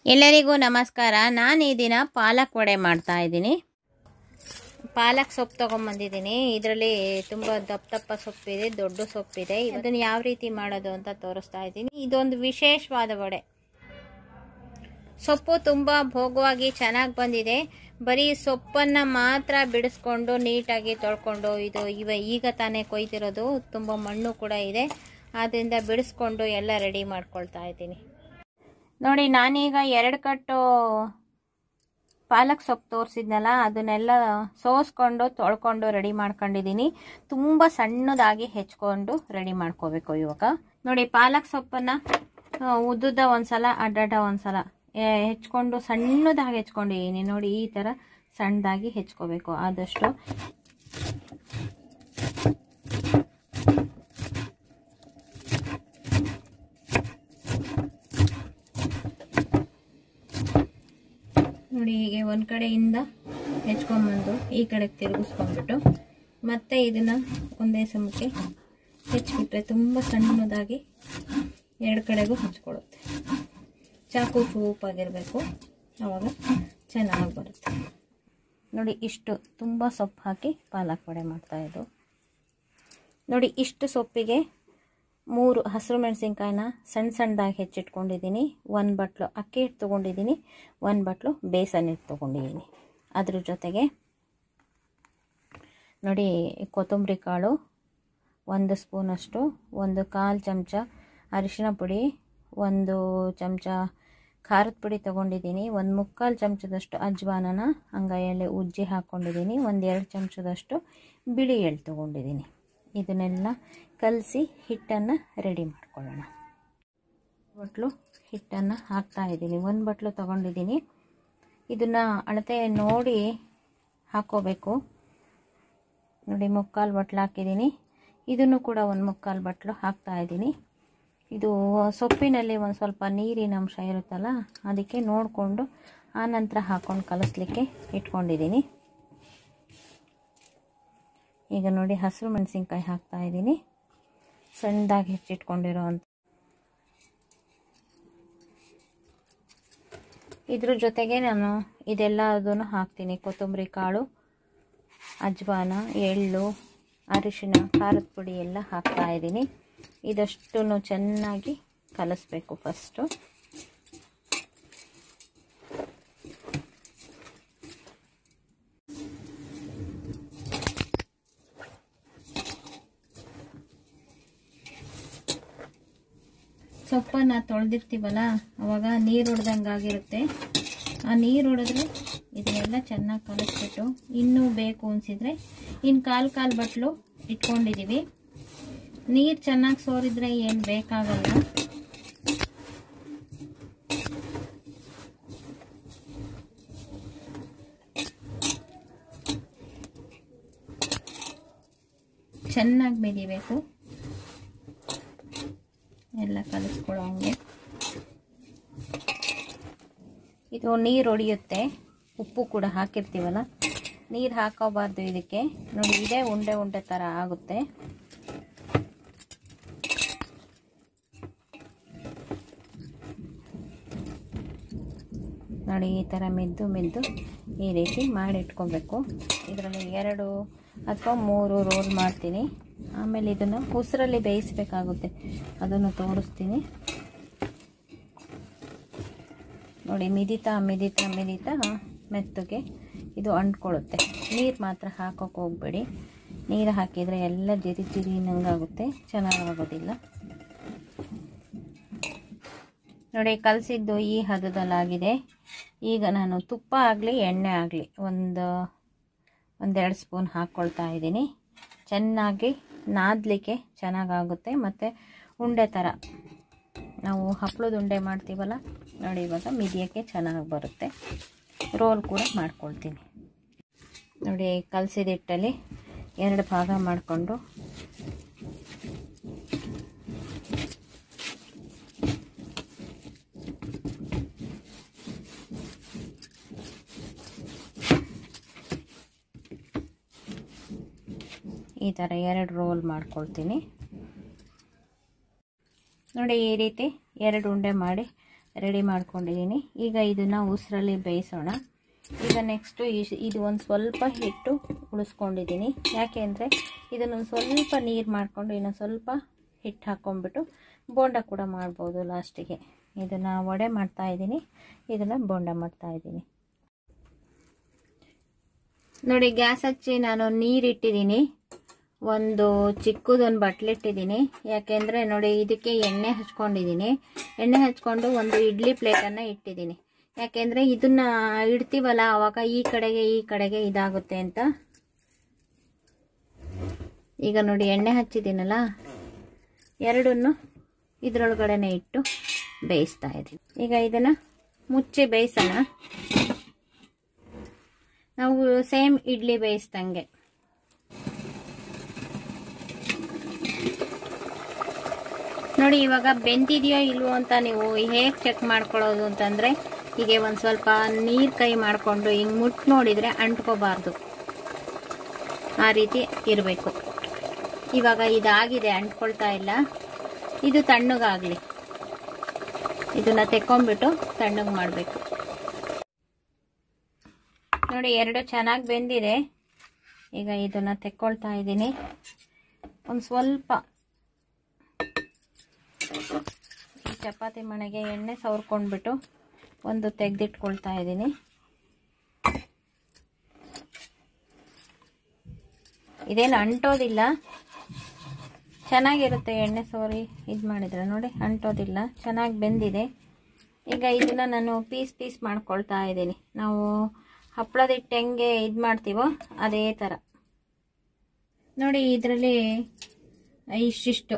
ಎಲ್ಲರಿಗೂ ನಮಸ್ಕಾರ ನಾನು ಈ ದಿನ ಪಾಲಕ್ ವಡೆ ಮಾಡ್ತಾ ಇದ್ದೀನಿ ಪಾಲಕ್ ಸೊಪ್ಪು ತೊಗೊಂಬಂದಿದ್ದೀನಿ ಇದರಲ್ಲಿ ತುಂಬ ದಪ್ಪ ದಪ್ಪ ಸೊಪ್ಪಿದೆ ದೊಡ್ಡ ಸೊಪ್ಪಿದೆ ಇದನ್ನು ಯಾವ ರೀತಿ ಮಾಡೋದು ಅಂತ ತೋರಿಸ್ತಾ ಇದ್ದೀನಿ ಇದೊಂದು ವಿಶೇಷವಾದ ವಡೆ ಸೊಪ್ಪು ತುಂಬ ಭೋಗವಾಗಿ ಚೆನ್ನಾಗಿ ಬಂದಿದೆ ಬರೀ ಸೊಪ್ಪನ್ನು ಮಾತ್ರ ಬಿಡಿಸ್ಕೊಂಡು ನೀಟಾಗಿ ತೊಳ್ಕೊಂಡು ಇದು ಇವ ಈಗ ತಾನೇ ಕೊಯ್ತಿರೋದು ತುಂಬ ಮಣ್ಣು ಕೂಡ ಇದೆ ಆದ್ದರಿಂದ ಬಿಡಿಸ್ಕೊಂಡು ಎಲ್ಲ ರೆಡಿ ಮಾಡ್ಕೊಳ್ತಾ ಇದ್ದೀನಿ ನೋಡಿ ನಾನೀಗ ಎರಡು ಕಟ್ಟು ಪಾಲಕ್ ಸೊಪ್ಪು ತೋರಿಸಿದ್ನಲ್ಲ ಅದನ್ನೆಲ್ಲ ಸೋಸ್ಕೊಂಡು ತೊಳ್ಕೊಂಡು ರೆಡಿ ಮಾಡ್ಕೊಂಡಿದ್ದೀನಿ ತುಂಬ ಸಣ್ಣದಾಗಿ ಹೆಚ್ಕೊಂಡು ರೆಡಿ ಮಾಡ್ಕೋಬೇಕು ಇವಾಗ ನೋಡಿ ಪಾಲಕ್ ಸೊಪ್ಪನ್ನು ಉದ್ದುದ್ದ ಒಂದ್ಸಲ ಅಡ್ಡಡ್ಡ ಒಂದ್ಸಲ ಹೆಚ್ಕೊಂಡು ಸಣ್ಣದಾಗಿ ಹೆಚ್ಕೊಂಡಿದ್ದೀನಿ ನೋಡಿ ಈ ಥರ ಸಣ್ಣದಾಗಿ ಹೆಚ್ಕೋಬೇಕು ಆದಷ್ಟು ನೋಡಿ ಹೀಗೆ ಒಂದು ಕಡೆಯಿಂದ ಹೆಚ್ಕೊಂಬಂದು ಈ ಕಡೆಗೆ ತಿರುಗಿಸ್ಕೊಂಡ್ಬಿಟ್ಟು ಮತ್ತೆ ಇದನ್ನು ಒಂದೇ ಸಮಕ್ಕೆ ಹೆಚ್ಚಿಬಿಟ್ರೆ ತುಂಬ ಸಣ್ಣದಾಗಿ ಎರಡು ಕಡೆಗೂ ಹಚ್ಕೊಳ್ಳುತ್ತೆ ಚಾಕು ಚೂಪಾಗಿರಬೇಕು ಆವಾಗ ಚೆನ್ನಾಗಿ ಬರುತ್ತೆ ನೋಡಿ ಇಷ್ಟು ತುಂಬ ಸೊಪ್ಪು ಹಾಕಿ ಪಾಲಕ್ ವಡೆ ಮಾಡ್ತಾಯಿದ್ದು ನೋಡಿ ಇಷ್ಟು ಸೊಪ್ಪಿಗೆ ಮೂರು ಹಸಿರು ಮೆಣಸಿನ್ಕಾಯಿನ ಸಣ್ಣ ಸಣ್ಣದಾಗಿ ಹೆಚ್ಚಿಟ್ಕೊಂಡಿದ್ದೀನಿ ಒಂದು ಬಟ್ಲು ಅಕ್ಕಿ ಹಿಟ್ಟು ತೊಗೊಂಡಿದ್ದೀನಿ ಒಂದು ಬಟ್ಲು ಬೇಸನ್ ಹಿಟ್ಟು ತೊಗೊಂಡಿದ್ದೀನಿ ಅದ್ರ ಜೊತೆಗೆ ನೋಡಿ ಕೊತ್ತಂಬರಿ ಕಾಳು ಒಂದು ಸ್ಪೂನಷ್ಟು ಒಂದು ಕಾಲು ಚಮಚ ಅರಿಶಿನ ಪುಡಿ ಒಂದು ಚಮಚ ಖಾರದ ಪುಡಿ ತೊಗೊಂಡಿದ್ದೀನಿ ಒಂದು ಮುಕ್ಕಾಲು ಚಮಚದಷ್ಟು ಅಜ್ವಾನನ ಅಂಗೈಯಲ್ಲಿ ಉಜ್ಜಿ ಹಾಕ್ಕೊಂಡಿದ್ದೀನಿ ಒಂದು ಎರಡು ಚಮಚದಷ್ಟು ಬಿಳಿ ಎಳ್ಳು ತೊಗೊಂಡಿದ್ದೀನಿ ಇದನ್ನೆಲ್ಲ ಕಲಸಿ ಹಿಟ್ಟನ್ನು ರೆಡಿ ಮಾಡ್ಕೊಳ್ಳೋಣ ಬಟ್ಲು ಹಿಟ್ಟನ್ನು ಹಾಕ್ತಾ ಇದ್ದೀನಿ ಒಂದು ಬಟ್ಲು ತೊಗೊಂಡಿದ್ದೀನಿ ಇದನ್ನು ಅಳತೆ ನೋಡಿ ಹಾಕ್ಕೋಬೇಕು ನೋಡಿ ಮುಕ್ಕಾಲು ಬಟ್ಲು ಹಾಕಿದ್ದೀನಿ ಇದನ್ನು ಕೂಡ ಒಂದು ಮುಕ್ಕಾಲು ಬಟ್ಲು ಹಾಕ್ತಾ ಇದ್ದೀನಿ ಇದು ಸೊಪ್ಪಿನಲ್ಲಿ ಒಂದು ಸ್ವಲ್ಪ ನೀರಿನ ಅಂಶ ಇರುತ್ತಲ್ಲ ಅದಕ್ಕೆ ನೋಡಿಕೊಂಡು ಆನಂತರ ಹಾಕ್ಕೊಂಡು ಕಲಿಸ್ಲಿಕ್ಕೆ ಇಟ್ಕೊಂಡಿದ್ದೀನಿ ಈಗ ನೋಡಿ ಹಸಿರು ಮೆಣಸಿನ್ಕಾಯಿ ಹಾಕ್ತಾ ಇದ್ದೀನಿ ಸಣ್ಣದಾಗಿ ಹೆಚ್ಚಿಟ್ಕೊಂಡಿರೋ ಅಂಥ ಇದ್ರ ಜೊತೆಗೆ ನಾನು ಇದೆಲ್ಲ ಅದನ್ನು ಹಾಕ್ತೀನಿ ಕೊತ್ತಂಬರಿ ಕಾಳು ಅಜ್ವಾನ ಎಳ್ಳು ಅರಿಶಿನ ಖಾರದ ಪುಡಿ ಎಲ್ಲ ಹಾಕ್ತಾ ಇದ್ದೀನಿ ಇದಷ್ಟು ಚೆನ್ನಾಗಿ ಕಲಿಸ್ಬೇಕು ಫಸ್ಟು ಸೊಪ್ಪನ್ನು ತೊಳೆದಿರ್ತೀವಲ್ಲ ಅವಾಗ ನೀರು ಹೊಡೆದಂಗಾಗಿರುತ್ತೆ ಆ ನೀರು ಹೊಡೆದ್ರೆ ಇದನ್ನೆಲ್ಲ ಚೆನ್ನಾಗಿ ಕಲಿಸ್ಬಿಟ್ಟು ಇನ್ನೂ ಬೇಕು ಅನಿಸಿದರೆ ಇನ್ನು ಕಾಲು ಕಾಲು ಬಟ್ಲು ಇಟ್ಕೊಂಡಿದ್ದೀವಿ ನೀರು ಚೆನ್ನಾಗಿ ಸೋರಿದ್ರೆ ಏನು ಬೇಕಾಗಲ್ಲ ಚೆನ್ನಾಗಿ ಬೆದಿಬೇಕು ಎಲ್ಲ ಕಲಿಸ್ಕೊಳ್ಳೋ ಹಂಗೆ ಇದು ನೀರು ಹೊಡಿಯುತ್ತೆ ಉಪ್ಪು ಕೂಡ ಹಾಕಿರ್ತೀವಲ್ಲ ನೀರು ಹಾಕೋಬಾರ್ದು ಇದಕ್ಕೆ ನೋಡಿ ಇದೇ ಉಂಡೆ ಉಂಡೆ ಥರ ಆಗುತ್ತೆ ನೋಡಿ ಈ ಥರ ಮೆದ್ದು ಮೆದ್ದು ಈ ರೀತಿ ಮಾಡಿಟ್ಕೊಬೇಕು ಇದರಲ್ಲಿ ಎರಡು ಅಥವಾ ಮೂರು ರೋಲ್ ಮಾಡ್ತೀನಿ ಆಮೇಲೆ ಇದನ್ನು ಉಸಿರಲ್ಲಿ ಬೇಯಿಸಬೇಕಾಗುತ್ತೆ ಅದನ್ನು ತೋರಿಸ್ತೀನಿ ನೋಡಿ ಮಿದಿತಾ ಮಿದಿತಾ ಮಿದಿತಾ ಮೆತ್ತಗೆ ಇದು ಅಂಟ್ಕೊಳ್ಳುತ್ತೆ ನೀರು ಮಾತ್ರ ಹಾಕೋಕೆ ಹೋಗಬೇಡಿ ನೀರು ಹಾಕಿದರೆ ಎಲ್ಲ ಜಿರಿ ಜಿರಿ ನಂಗಾಗುತ್ತೆ ಚೆನ್ನಾಗಾಗೋದಿಲ್ಲ ನೋಡಿ ಕಲಸಿದ್ದು ಈ ಹದದಲ್ಲಾಗಿದೆ ಈಗ ನಾನು ತುಪ್ಪ ಆಗಲಿ ಎಣ್ಣೆ ಆಗಲಿ ಒಂದು ಒಂದೆರಡು ಸ್ಪೂನ್ ಹಾಕ್ಕೊಳ್ತಾ ಇದ್ದೀನಿ ಚೆನ್ನಾಗಿ ನಾದಲಿಕ್ಕೆ ಚೆನ್ನಾಗಾಗುತ್ತೆ ಮತ್ತು ಉಂಡೆ ಥರ ನಾವು ಹಪ್ಪಳದ ಉಂಡೆ ಮಾಡ್ತೀವಲ್ಲ ನೋಡಿ ಇವಾಗ ಮಿದಿಯೋಕ್ಕೆ ಚೆನ್ನಾಗಿ ಬರುತ್ತೆ ರೋಲ್ ಕೂಡ ಮಾಡ್ಕೊಳ್ತೀನಿ ನೋಡಿ ಕಲಸಿದ ಹಿಟ್ಟಲ್ಲಿ ಎರಡು ಭಾಗ ಮಾಡಿಕೊಂಡು ಈ ಥರ ಎರಡು ರೋಲ್ ಮಾಡ್ಕೊಳ್ತೀನಿ ನೋಡಿ ಈ ರೀತಿ ಎರಡು ಉಂಡೆ ಮಾಡಿ ರೆಡಿ ಮಾಡ್ಕೊಂಡಿದ್ದೀನಿ ಈಗ ಇದನ್ನು ಉಸಿರಲ್ಲಿ ಬೇಯಿಸೋಣ ಈಗ ನೆಕ್ಸ್ಟು ಇದು ಒಂದು ಸ್ವಲ್ಪ ಹಿಟ್ಟು ಉಳಿಸ್ಕೊಂಡಿದ್ದೀನಿ ಯಾಕೆ ಅಂದರೆ ಇದನ್ನೊಂದು ಸ್ವಲ್ಪ ನೀರು ಮಾಡಿಕೊಂಡು ಇನ್ನೊಂದು ಸ್ವಲ್ಪ ಹಿಟ್ಟು ಹಾಕ್ಕೊಂಡ್ಬಿಟ್ಟು ಬೋಂಡ ಕೂಡ ಮಾಡ್ಬೋದು ಲಾಸ್ಟಿಗೆ ಇದನ್ನು ವಡೆ ಮಾಡ್ತಾಯಿದ್ದೀನಿ ಇದನ್ನು ಬೋಂಡ ಮಾಡ್ತಾಯಿದ್ದೀನಿ ನೋಡಿ ಗ್ಯಾಸ್ ಹಚ್ಚಿ ನಾನು ನೀರಿಟ್ಟಿದ್ದೀನಿ ಒಂದು ಚಿಕ್ಕದೊಂದು ಬಟ್ಲಿಟ್ಟಿದ್ದೀನಿ ಯಾಕೆಂದರೆ ನೋಡಿ ಇದಕ್ಕೆ ಎಣ್ಣೆ ಹಚ್ಕೊಂಡಿದ್ದೀನಿ ಎಣ್ಣೆ ಹಚ್ಕೊಂಡು ಒಂದು ಇಡ್ಲಿ ಪ್ಲೇಟನ್ನು ಇಟ್ಟಿದ್ದೀನಿ ಯಾಕೆಂದರೆ ಇದನ್ನ ಇಡ್ತೀವಲ್ಲ ಆವಾಗ ಈ ಕಡೆಗೆ ಈ ಕಡೆಗೆ ಇದಾಗುತ್ತೆ ಅಂತ ಈಗ ನೋಡಿ ಎಣ್ಣೆ ಹಚ್ಚಿದ್ದೀನಲ್ಲ ಎರಡನ್ನು ಇದರೊಳಗಡೆನೆ ಇಟ್ಟು ಬೇಯಿಸ್ತಾ ಇದ್ದೀನಿ ಈಗ ಇದನ್ನು ಮುಚ್ಚಿ ಬೇಯಿಸೋಣ ನಾವು ಸೇಮ್ ಇಡ್ಲಿ ಬೇಯಿಸ್ದಂಗೆ ನೋಡಿ ಇವಾಗ ಬೆಂದಿದೆಯೋ ಇಲ್ವೋ ಅಂತ ನೀವು ಹೇಗೆ ಚೆಕ್ ಮಾಡ್ಕೊಳ್ಳೋದು ಅಂತಂದರೆ ಹೀಗೆ ಒಂದು ಸ್ವಲ್ಪ ನೀರು ಕೈ ಮಾಡಿಕೊಂಡು ಹಿಂಗೆ ಮುಟ್ಟು ನೋಡಿದರೆ ಅಂಟ್ಕೋಬಾರ್ದು ಆ ರೀತಿ ಇರಬೇಕು ಇವಾಗ ಇದಾಗಿದೆ ಅಂಟ್ಕೊಳ್ತಾ ಇಲ್ಲ ಇದು ತಣ್ಣಗಾಗಲಿ ಇದನ್ನು ತೆಕ್ಕೊಂಬಿಟ್ಟು ತಣ್ಣಗೆ ಮಾಡಬೇಕು ನೋಡಿ ಎರಡು ಚೆನ್ನಾಗಿ ಬೆಂದಿದೆ ಈಗ ಇದನ್ನು ತೆಕ್ಕೊಳ್ತಾ ಇದ್ದೀನಿ ಒಂದು ಸ್ವಲ್ಪ ಈ ಚಪಾತಿ ಮಣೆಗೆ ಎಣ್ಣೆ ಸವರ್ಕೊಂಡ್ಬಿಟ್ಟು ಒಂದು ತೆಗೆದಿಟ್ಕೊಳ್ತಾ ಇದ್ದೀನಿ ಇದೇನು ಅಂಟೋದಿಲ್ಲ ಚೆನ್ನಾಗಿರುತ್ತೆ ಎಣ್ಣೆ ಸೋರಿ ಇದು ಮಾಡಿದರೆ ನೋಡಿ ಅಂಟೋದಿಲ್ಲ ಚೆನ್ನಾಗಿ ಬೆಂದಿದೆ ಈಗ ಇದನ್ನು ನಾನು ಪೀಸ್ ಪೀಸ್ ಮಾಡ್ಕೊಳ್ತಾ ಇದ್ದೀನಿ ನಾವು ಹಪ್ಪಳದ ಹಿಟ್ಟು ಹೆಂಗೆ ಇದು ಮಾಡ್ತೀವೋ ಅದೇ ಥರ ನೋಡಿ ಇದರಲ್ಲಿ ಇಷ್ಟಿಷ್ಟು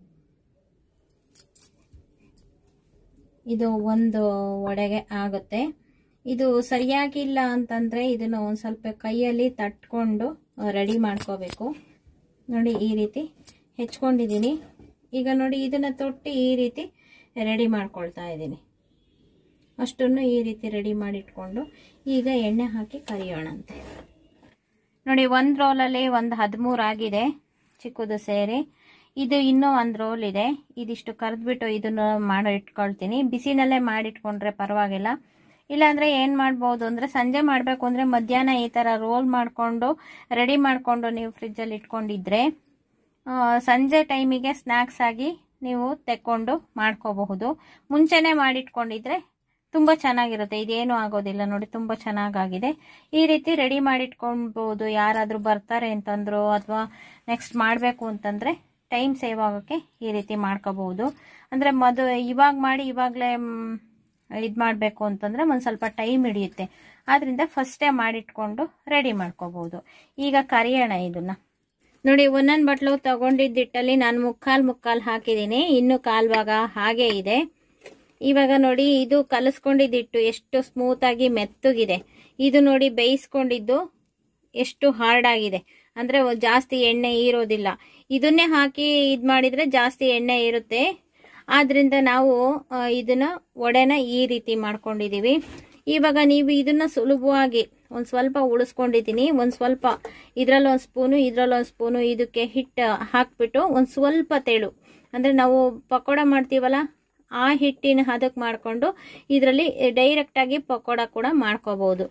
ಇದು ಒಂದು ಒಡೆಗೆ ಆಗುತ್ತೆ ಇದು ಸರಿಯಾಗಿಲ್ಲ ಅಂತಂದರೆ ಇದನ್ನು ಒಂದು ಸ್ವಲ್ಪ ಕೈಯಲ್ಲಿ ತಟ್ಕೊಂಡು ರೆಡಿ ಮಾಡ್ಕೋಬೇಕು ನೋಡಿ ಈ ರೀತಿ ಹೆಚ್ಕೊಂಡಿದ್ದೀನಿ ಈಗ ನೋಡಿ ಇದನ್ನು ತೊಟ್ಟು ಈ ರೀತಿ ರೆಡಿ ಮಾಡ್ಕೊಳ್ತಾ ಇದ್ದೀನಿ ಅಷ್ಟನ್ನು ಈ ರೀತಿ ರೆಡಿ ಮಾಡಿಟ್ಕೊಂಡು ಈಗ ಎಣ್ಣೆ ಹಾಕಿ ಕರಿಯೋಣಂತೆ ನೋಡಿ ಒಂದು ರೋಲಲ್ಲಿ ಒಂದು ಹದಿಮೂರು ಆಗಿದೆ ಚಿಕ್ಕದು ಸೇರಿ ಇದು ಇನ್ನೂ ಒಂದು ರೋಲ್ ಇದೆ ಇದಿಷ್ಟು ಕರೆದ್ಬಿಟ್ಟು ಇದನ್ನು ಮಾಡಿ ಇಟ್ಕೊಳ್ತೀನಿ ಬಿಸಿನಲ್ಲೇ ಮಾಡಿಟ್ಕೊಂಡ್ರೆ ಪರವಾಗಿಲ್ಲ ಇಲ್ಲಾಂದರೆ ಏನು ಮಾಡ್ಬೋದು ಅಂದರೆ ಸಂಜೆ ಮಾಡಬೇಕು ಅಂದರೆ ಮಧ್ಯಾಹ್ನ ಈ ಥರ ರೋಲ್ ಮಾಡಿಕೊಂಡು ರೆಡಿ ಮಾಡಿಕೊಂಡು ನೀವು ಫ್ರಿಜ್ಜಲ್ಲಿ ಇಟ್ಕೊಂಡಿದ್ರೆ ಸಂಜೆ ಟೈಮಿಗೆ ಸ್ನ್ಯಾಕ್ಸ್ ಆಗಿ ನೀವು ತೆಕ್ಕೊಂಡು ಮಾಡ್ಕೋಬಹುದು ಮುಂಚೆನೇ ಮಾಡಿಟ್ಕೊಂಡಿದ್ರೆ ತುಂಬ ಚೆನ್ನಾಗಿರುತ್ತೆ ಇದೇನು ಆಗೋದಿಲ್ಲ ನೋಡಿ ತುಂಬ ಚೆನ್ನಾಗಾಗಿದೆ ಈ ರೀತಿ ರೆಡಿ ಮಾಡಿಟ್ಕೊಳ್ಬೋದು ಯಾರಾದರೂ ಬರ್ತಾರೆ ಅಂತಂದ್ರು ಅಥವಾ ನೆಕ್ಸ್ಟ್ ಮಾಡಬೇಕು ಅಂತಂದರೆ ಟೈಮ್ ಸೇವ್ ಆಗೋಕ್ಕೆ ಈ ರೀತಿ ಮಾಡ್ಕೋಬಹುದು ಅಂದರೆ ಮದು ಇವಾಗ ಮಾಡಿ ಇವಾಗಲೇ ಇದು ಮಾಡಬೇಕು ಅಂತಂದರೆ ಒಂದು ಸ್ವಲ್ಪ ಟೈಮ್ ಹಿಡಿಯುತ್ತೆ ಆದ್ದರಿಂದ ಫಸ್ಟೇ ಮಾಡಿಟ್ಕೊಂಡು ರೆಡಿ ಮಾಡ್ಕೋಬಹುದು ಈಗ ಕರಿಯೋಣ ಇದನ್ನು ನೋಡಿ ಒಂದೊಂದು ಬಟ್ಲು ತಗೊಂಡಿದ್ದಿಟ್ಟಲ್ಲಿ ನಾನು ಮುಕ್ಕಾಲು ಮುಕ್ಕಾಲು ಹಾಕಿದ್ದೀನಿ ಇನ್ನು ಕಾಲು ಭಾಗ ಹಾಗೆ ಇದೆ ಇವಾಗ ನೋಡಿ ಇದು ಕಲಿಸ್ಕೊಂಡಿದ್ದಿಟ್ಟು ಎಷ್ಟು ಸ್ಮೂತಾಗಿ ಮೆತ್ತಗಿದೆ ಇದು ನೋಡಿ ಬೇಯಿಸ್ಕೊಂಡಿದ್ದು ಎಷ್ಟು ಹಾರ್ಡ್ ಆಗಿದೆ ಅಂದರೆ ಜಾಸ್ತಿ ಎಣ್ಣೆ ಇರೋದಿಲ್ಲ ಇದನ್ನೇ ಹಾಕಿ ಇದು ಮಾಡಿದರೆ ಜಾಸ್ತಿ ಎಣ್ಣೆ ಇರುತ್ತೆ ಆದ್ದರಿಂದ ನಾವು ಇದನ್ನು ಒಡೆನ ಈ ರೀತಿ ಮಾಡ್ಕೊಂಡಿದ್ದೀವಿ ಇವಾಗ ನೀವು ಇದನ್ನು ಸುಲಭವಾಗಿ ಒಂದು ಸ್ವಲ್ಪ ಉಳಿಸ್ಕೊಂಡಿದ್ದೀನಿ ಒಂದು ಸ್ವಲ್ಪ ಇದರಲ್ಲಿ ಒಂದು ಸ್ಪೂನು ಇದರಲ್ಲಿ ಒಂದು ಸ್ಪೂನು ಇದಕ್ಕೆ ಹಿಟ್ಟು ಹಾಕ್ಬಿಟ್ಟು ಒಂದು ಸ್ವಲ್ಪ ತೆಳು ಅಂದರೆ ನಾವು ಪಕೋಡ ಮಾಡ್ತೀವಲ್ಲ ಆ ಹಿಟ್ಟಿನ ಹದಕ್ಕೆ ಮಾಡಿಕೊಂಡು ಇದರಲ್ಲಿ ಡೈರೆಕ್ಟಾಗಿ ಪಕೋಡ ಕೂಡ ಮಾಡ್ಕೋಬೋದು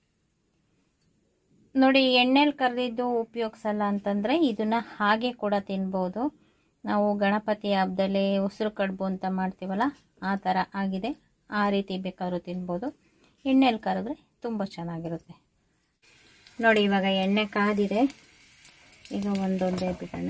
ನೋಡಿ ಎಣ್ಣೆಲಿ ಕರೆದಿದ್ದು ಉಪಯೋಗಿಸಲ್ಲ ಅಂತಂದರೆ ಇದನ್ನು ಹಾಗೆ ಕೂಡ ತಿನ್ಬೋದು ನಾವು ಗಣಪತಿ ಹಬ್ಬದಲ್ಲಿ ಉಸಿರು ಕಡುಬು ಅಂತ ಮಾಡ್ತೀವಲ್ಲ ಆ ಥರ ಆಗಿದೆ ಆ ರೀತಿ ಬೇಕಾದ್ರೂ ತಿನ್ಬೋದು ಎಣ್ಣೆಲಿ ಕರೆದ್ರೆ ತುಂಬ ಚೆನ್ನಾಗಿರುತ್ತೆ ನೋಡಿ ಇವಾಗ ಎಣ್ಣೆ ಕಾದಿದೆ ಈಗ ಒಂದೊಂದೇ ಬಿಡೋಣ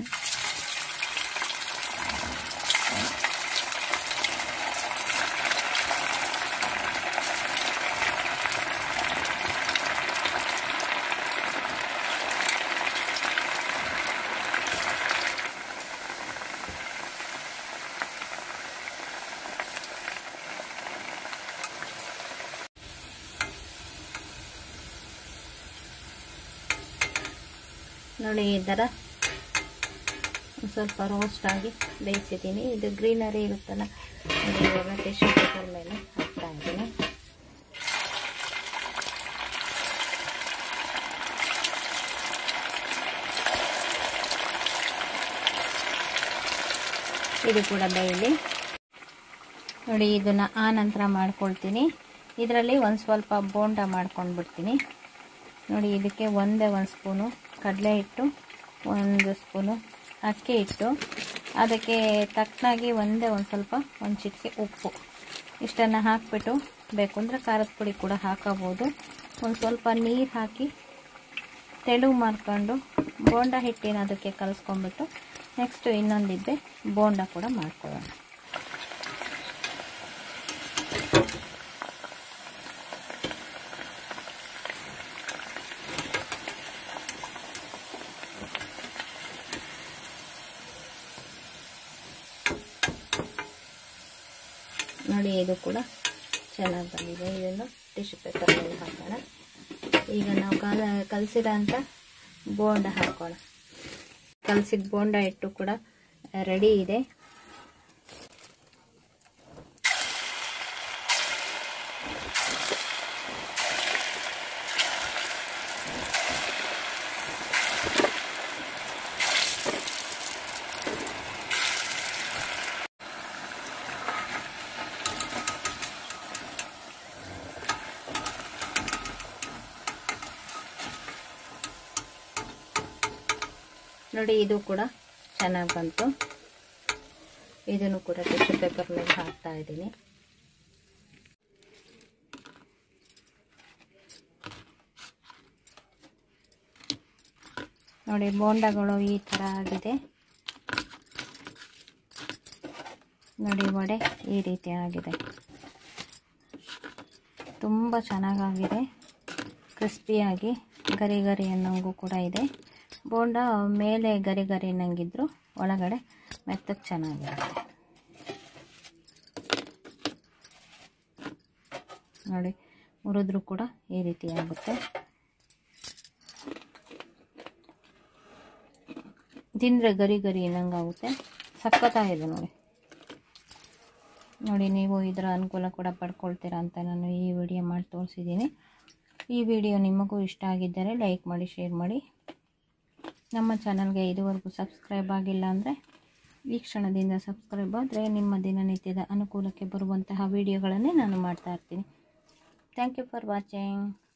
ನೋಡಿ ಈ ಥರ ಒಂದು ಸ್ವಲ್ಪ ರೋಸ್ಟ್ ಆಗಿ ಬೇಯಿಸಿದ್ದೀನಿ ಇದು ಗ್ರೀನರಿ ಇರುತ್ತಲ್ಲ ಅದು ಇವಾಗ ಟಿಶ್ಯೂ ಪೇಪರ್ ಮೇಲೆ ಹಾಕ್ತಾ ಇದ್ದೀನಿ ಇದು ಕೂಡ ಬೇಯಲಿ ನೋಡಿ ಇದನ್ನು ಆ ನಂತರ ಮಾಡ್ಕೊಳ್ತೀನಿ ಇದರಲ್ಲಿ ಒಂದು ಸ್ವಲ್ಪ ಬೋಂಡ ಮಾಡ್ಕೊಂಡು ಬಿಡ್ತೀನಿ ನೋಡಿ ಇದಕ್ಕೆ ಒಂದೇ ಒಂದು ಸ್ಪೂನು ಕಡಲೆ ಹಿಟ್ಟು ಒಂದು ಸ್ಪೂನು ಅಕ್ಕಿ ಹಿಟ್ಟು ಅದಕ್ಕೆ ತಕ್ಕನಾಗಿ ಒಂದೇ ಒಂದು ಸ್ವಲ್ಪ ಒಂದು ಚಿಟಿಕೆ ಉಪ್ಪು ಇಷ್ಟನ್ನು ಹಾಕಿಬಿಟ್ಟು ಬೇಕು ಅಂದರೆ ಖಾರದ ಪುಡಿ ಕೂಡ ಹಾಕೋಬೋದು ಒಂದು ಸ್ವಲ್ಪ ನೀರು ಹಾಕಿ ತೆಳು ಮಾಡ್ಕೊಂಡು ಬೋಂಡ ಹಿಟ್ಟಿನ ಅದಕ್ಕೆ ಕಲಿಸ್ಕೊಂಡ್ಬಿಟ್ಟು ನೆಕ್ಸ್ಟು ಇನ್ನೊಂದಿದ್ದೆ ಬೋಂಡ ಕೂಡ ಮಾಡ್ಕೊಳ್ಳೋಣ ನೋಡಿ ಇದು ಕೂಡ ಚೆನ್ನಾಗಿ ಬಂದಿದೆ ಇದನ್ನು ಟಿಶ್ಯೂ ಪೇಪರ್ ಮೇಲೆ ಹಾಕೋಣ ಈಗ ನಾವು ಕಾಲ ಕಲಸಿರೋ ಅಂಥ ಬೋಂಡ ಹಾಕೋಣ ಕಲಸಿದ ಬೋಂಡ ಹಿಟ್ಟು ಕೂಡ ರೆಡಿ ಇದೆ ನೋಡಿ ಇದು ಕೂಡ ಚೆನ್ನಾಗಿ ಬಂತು ಇದನ್ನು ಕೂಡ ಟಿಶ್ಯೂ ಪೇಪರ್ ಮೇಲೆ ಹಾಕ್ತಾ ಇದ್ದೀನಿ ನೋಡಿ ಬೋಂಡಗಳು ಈ ಥರ ಆಗಿದೆ ನೋಡಿ ವಡೆ ಈ ರೀತಿ ಆಗಿದೆ ತುಂಬ ಚೆನ್ನಾಗಾಗಿದೆ ಕ್ರಿಸ್ಪಿಯಾಗಿ ಗರಿ ಗರಿ ಅನ್ನೋಂಗೂ ಕೂಡ ಇದೆ ಬೋಂಡ ಮೇಲೆ ಗರಿ ಗರಿ ಅನ್ನಂಗಿದ್ರು ಒಳಗಡೆ ಮೆತ್ತಗೆ ಚೆನ್ನಾಗಿರುತ್ತೆ ನೋಡಿ ಮುರಿದ್ರು ಕೂಡ ಈ ರೀತಿ ಆಗುತ್ತೆ ತಿಂದರೆ ಗರಿ ಗರಿ ಅನ್ನಂಗಾಗುತ್ತೆ ಸಖತ್ತಾಗಿದೆ ನೋಡಿ ನೋಡಿ ನೀವು ಇದರ ಅನುಕೂಲ ಕೂಡ ಪಡ್ಕೊಳ್ತೀರಾ ಅಂತ ನಾನು ಈ ವಿಡಿಯೋ ಮಾಡಿ ತೋರಿಸಿದ್ದೀನಿ ಈ ವಿಡಿಯೋ ನಿಮಗೂ ಇಷ್ಟ ಆಗಿದ್ದರೆ ಲೈಕ್ ಮಾಡಿ ಶೇರ್ ಮಾಡಿ ನಮ್ಮ ಚಾನಲ್ಗೆ ಇದುವರೆಗೂ ಸಬ್ಸ್ಕ್ರೈಬ್ ಆಗಿಲ್ಲ ಅಂದರೆ ಈ ಕ್ಷಣದಿಂದ ಸಬ್ಸ್ಕ್ರೈಬ್ ಆದರೆ ನಿಮ್ಮ ದಿನನಿತ್ಯದ ಅನುಕೂಲಕ್ಕೆ ಬರುವಂತಹ ವಿಡಿಯೋಗಳನ್ನೇ ನಾನು ಮಾಡ್ತಾ ಇರ್ತೀನಿ ಥ್ಯಾಂಕ್ ಯು ಫಾರ್ ವಾಚಿಂಗ್